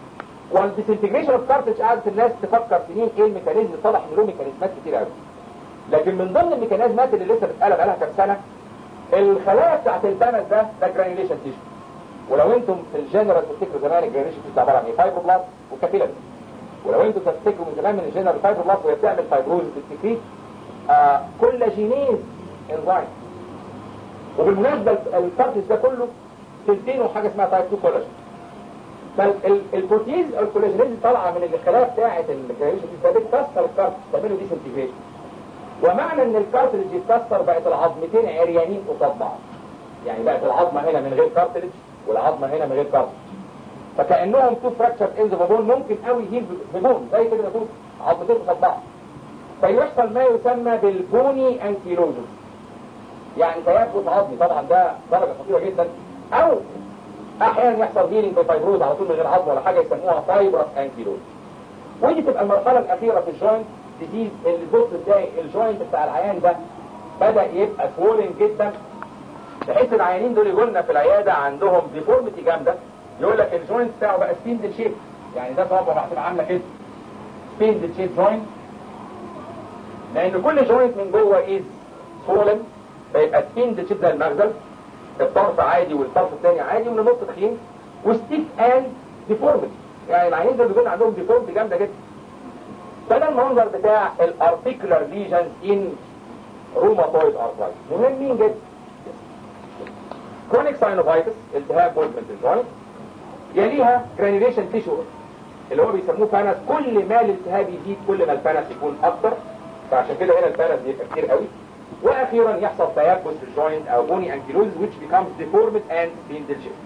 والديسنتجريشن اوف كارتج قعدت الناس تفكر سنين ايه الميكانيزم اتضح ان له ميكانيزمات كتير قوي لكن من ضمن الميكانيزمات اللي لسه بتتقال بقالها كام سنه الخلايا بتاعت البنس ده ده جرانيوليشن تيشو ولو انتم في الجنرال تفتكروا زمان الجرانيوليشن تيشو عباره عن ايه فايبروبلاست وكابيلاري ولو انتم تفتكروا من زمان من الجنرال فايبروبلاست وهي بتعمل فايبروز بتكريت آه كولاجينيز انزايم وبالمناسبه الكارتج ده كله تلتين وحاجه اسمها تايب 2 كولاجين فالبروتيز او الكولاجينيز طالعه من الخلايا بتاعه الجرانيوليشن تيشو ده بتكسر الكارتج تعمله ديسنتجريشن ومعنى ان الكارتلج يتكسر بقت العظمتين عريانين قصاد بعض يعني بقت العظمه هنا من غير كارتلج والعظمه هنا من غير كارتلج فكانهم تو فراكشر انز بون ممكن قوي يهيل ببون زي كده تقول عظمتين قصاد بعض فيحصل ما يسمى بالبوني انكيلوزس يعني تيبس عظمي طبعا ده درجه خطيره جدا او احيانا يحصل هيلينج بفايبروز على طول من غير عظم ولا حاجه يسموها فايبرس انكيلوز ودي تبقى المرحله الاخيره في الجوينت ديزيز اللي بص تلاقي الجوينت بتاع العيان ده بدا يبقى سوولن جدا بحيث العيانين دول يقول لنا في العياده عندهم ديفورميتي جامده يقول لك الجوينت بتاعه بقى سبيندل شيب يعني ده صوابعه هتبقى عامله كده سبيندل شيب جوينت لان كل جوينت من جوه از سوولن فيبقى سبيندل شيب زي المغزل الطرف عادي والطرف الثاني عادي ومن النص تخين وستيف اند ديفورميتي يعني العيانين دول بيكون عندهم ديفورميتي جامده جدا فده المنظر بتاع الارتيكولار ليجنز ان روماتويد ارثرايتس مهمين جدا كرونيك ساينوفايتس التهاب مزمن الجوينت يليها جرانيوليشن تيشو اللي هو بيسموه فانس كل ما الالتهاب يزيد كل ما الفانس يكون اكتر فعشان كده هنا الفانس بيبقى كتير قوي واخيرا يحصل تيبس في الجوينت او بوني انكيلوز which becomes deformed and spindle shaped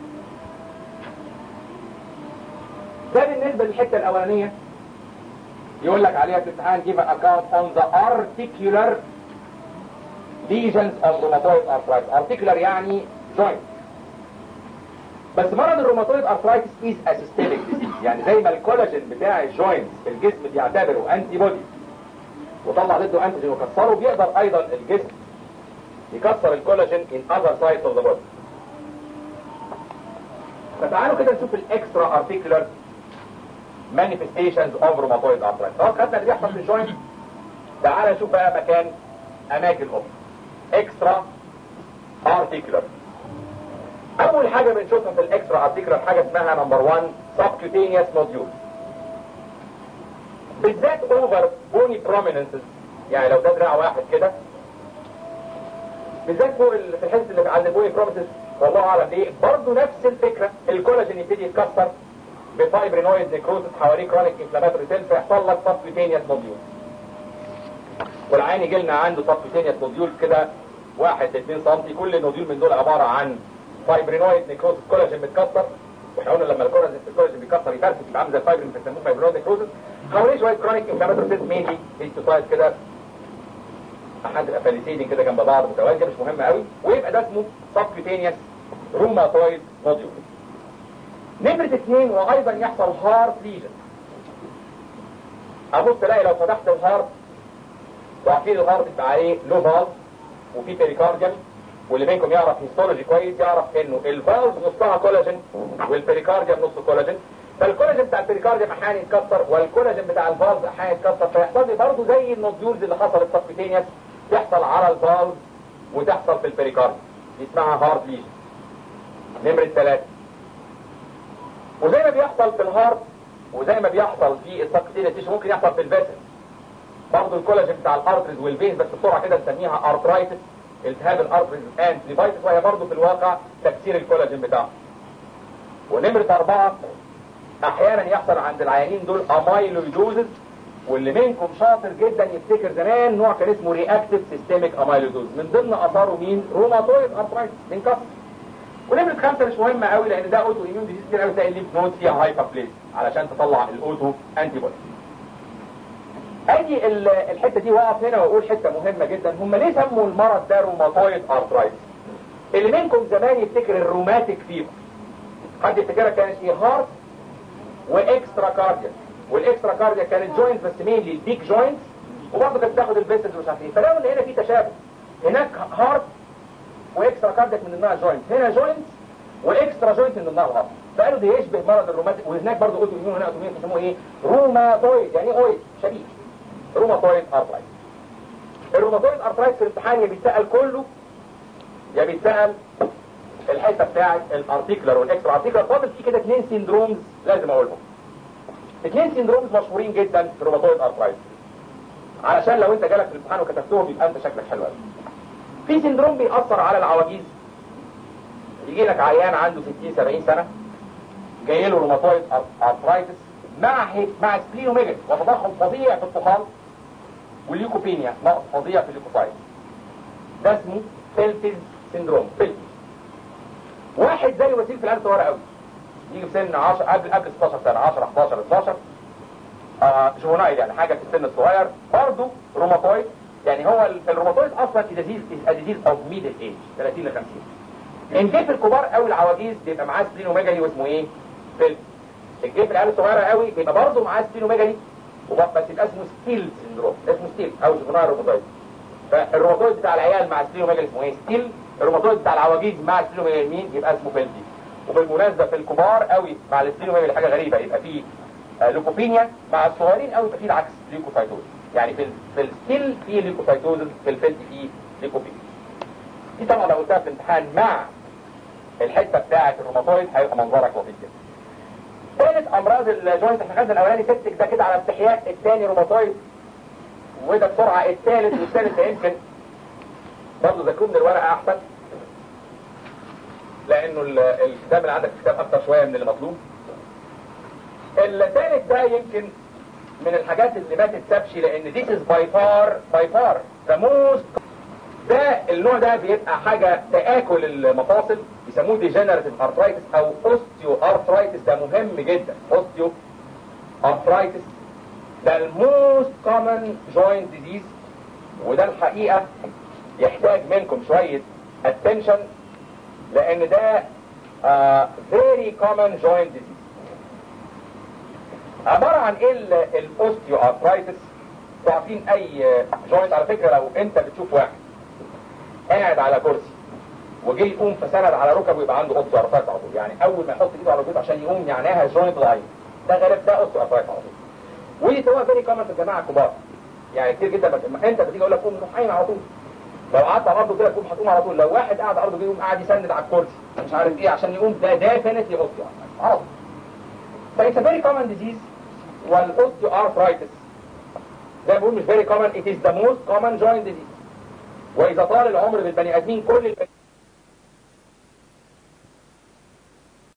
ده بالنسبه للحته الاولانيه يقول لك عليها في الامتحان give an account on the articular lesions of rheumatoid arthritis articular يعني joint بس مرض الروماتويد ارثرايتس is a systemic disease يعني زي ما الكولاجين بتاع الجوينت الجسم بيعتبره انتي بودي وطلع ضده انتيجين وكسره بيقدر ايضا الجسم يكسر الكولاجين in other sites of the body فتعالوا كده نشوف الاكسترا ارتيكولار manifestations of rheumatoid arthritis خلاص خدنا اللي بيحصل في الجوينت تعال نشوف بقى مكان اماكن اخرى اكسترا ارتيكولار اول حاجه بنشوفها في الاكسترا ارتيكولار حاجه اسمها نمبر 1 subcutaneous nodule بالذات اوفر بوني prominences يعني لو ده دراع واحد كده بالذات فوق ال- في الحته اللي عند البوني prominences والله اعلم ليه برضه نفس الفكره الكولاجين يبتدي يتكسر بفايبرينويد نيكروزس حواليه كرونيك انفلاماتوري سيل فيحصل لك سبكوتينيوس نوديول والعين يجي لنا عنده سبكوتينيوس نوديول كده 1 ل 2 سم كل نوديول من دول عباره عن فايبرينويد نيكروزس كولاجين متكسر واحنا قلنا لما الكولاجين الكولاجين بيكسر يفرسك يبقى عامل زي الفايبرين بيسموه فايبرينويد نيكروزس حواليه شويه كرونيك انفلاماتوري سيل مينلي هيستوسايد كده احد الافاليسيدين كده جنب بعض متوازيه مش مهم قوي ويبقى ده اسمه سبكوتينيوس روماتويد نوديول نمرة اثنين وايضا يحصل هارت ليجن ابص تلاقي لو فتحت الهارت وعارفين الهارت بيبقى عليه لو فالف وفي بيريكارديوم واللي بينكم يعرف هيستولوجي كويس يعرف انه الفالف نصها كولاجين والبيريكارديوم نصه كولاجين فالكولاجين بتاع البيريكارديوم احيانا يتكسر والكولاجين بتاع الفالف احيانا يتكسر فيحصل لي برضه زي النوديولز اللي حصلت سبكوتينيوس تحصل على الفالف وتحصل في البيريكارديوم دي اسمها هارت ليجن نمرة ثلاثة وزي ما بيحصل في الهارت وزي ما بيحصل في السبكتيريا تيشو ممكن يحصل في الفاسل برضه الكولاجين بتاع الارتريز والفين بس بسرعه كده نسميها ارترايتس التهاب الارتريز اند ليفايتس وهي برضه في الواقع تكسير الكولاجين بتاعه ونمرة أربعة أحيانا يحصل عند العيانين دول أمايلويدوزز واللي منكم شاطر جدا يفتكر زمان نوع كان اسمه رياكتيف سيستميك أمايلويدوز من ضمن آثاره مين؟ روماتويد أرترايتس بينكسر ونمرة خمسة مش مهمة قوي لأن ده أوتو إيميون ديزيز كتير قوي تلاقي الليمف نود فيها هايبر بليس علشان تطلع الأوتو أنتي بودي. أجي ال- الحتة دي واقف هنا وأقول حتة مهمة جدا هم ليه سموا المرض ده روماتويد أرترايتس؟ اللي منكم زمان يفتكر الروماتيك فيبر حد يفتكرها كانت ايه هارت واكسترا كارديا والاكسترا كارديا كانت جوينت بس مين البيك جوينت وبرضه كانت بتاخد الفيسز ومش عارف ايه فلقوا ان هنا في تشابه هناك هارت واكسترا كاردياك من ضمنها جوينت هنا جوينت واكسترا جوينت من ضمنها الهارت فقالوا ده يشبه مرض الروماتيك وهناك برضه قلت اميون هنا اوتوميون بيسموه ايه روماتويد يعني ايه اويد شبيه روماتويد ارثرايتس الروماتويد ارثرايتس في الامتحان يا بيتسال كله يا بيتسال الحته بتاعت الارتيكلر والاكسترا ارتيكلر فاضل في كده اثنين سيندرومز لازم اقولهم اثنين سيندرومز مشهورين جدا في الروماتويد ارثرايتس علشان لو انت جالك في الامتحان وكتبتهم يبقى انت شكلك حلو قوي في سيندروم بيأثر على العواجيز يجي لك عيان عنده 60 70 سنه جاي له روماتويد ارثرايتس مع هيك مع سبلينوميجالي وتضخم فظيع في الطحال والليوكوبينيا نقص فظيع في الليوكوسايت ده اسمه فيلتز سيندروم فيلتز واحد زي وسيل في العيال صغيره قوي يجي في سن 10 قبل قبل 16 سنه 10 11 12 آه جونايل يعني حاجه في السن الصغير برضه روماتويد يعني هو ال- الروماتويد اصلا ديزيز ديزيز اوف ميدل ايج 30 ل 50 ان جه في الكبار قوي العواجيز بيبقى معاه سبلينوميجالي واسمه ايه؟ فيلتز الجه في العيال الصغيره قوي بيبقى برضه معاه سبلينوميجالي وب- بس يبقى اسمه ستيل سيندروم اسمه ستيل او جونايل روماتويد فالروماتويد بتاع العيال مع سبلينوميجالي اسمه ايه؟ ستيل الروماتويد بتاع العواجيز مع سبلينوميجالي مين؟ يبقى اسمه فيلتي وبالمناسبه في الكبار قوي مع السبلينوميجالي حاجه غريبه يبقى فيه آه، لوكوبينيا مع الصغيرين قوي يبقى فيه العكس ليوكوسايتوز يعني في ال- في الستيل فيه ليوكوسايتوز في الفيلتي فيه ليكوبينيا دي طبعا لو قلتها في الامتحان مع الحته بتاعه الروماتويد هيبقى منظرك لطيف جدا ثالث امراض الجوينت احنا خدنا الاولاني سبتك ده كده على استحياء الثاني روماتويد وده بسرعه الثالث والثالث ده يمكن برضه ذاكروه من الورقه احسن لانه ال- الكتاب اللي عندك كتاب اكتر شويه من اللي مطلوب الثالث ده يمكن من الحاجات اللي ما تتسابش لان this is by far by far the most ده النوع ده بيبقى حاجة تآكل المفاصل بيسموه degenerative arthritis او osteoarthritis ده مهم جدا osteoarthritis ده الموست common joint disease وده الحقيقة يحتاج منكم شوية attention لان ده uh, very common joint disease عبارة عن ايه الاوستيوارثرايتس عارفين اي جوينت على فكرة لو انت بتشوف واحد قاعد على كرسي وجه يقوم فسند على ركبه يبقى عنده اوستيو ارثرايتس على طول يعني اول ما يحط ايده على ركبته عشان يقوم معناها جوينت ضعيف ده غالب ده اوستيو ارثرايتس على طول ودي سواء فيري كومن في الجماعه الكبار يعني كتير جدا بت- انت بتيجي اقول لك قوم روح قايم على طول لو قعدت على الارض كده تقوم هتقوم على طول لو واحد قاعد على الارض يقوم قاعد يسند على الكرسي مش عارف ايه عشان يقوم ده ديفينتلي اوستيو على طول فايتس فيري كومن ديزيز والاوستيو ارثرايتس زي ما بقول مش فيري كومن it is the most common joint disease واذا طال العمر بالبني ادمين كل البني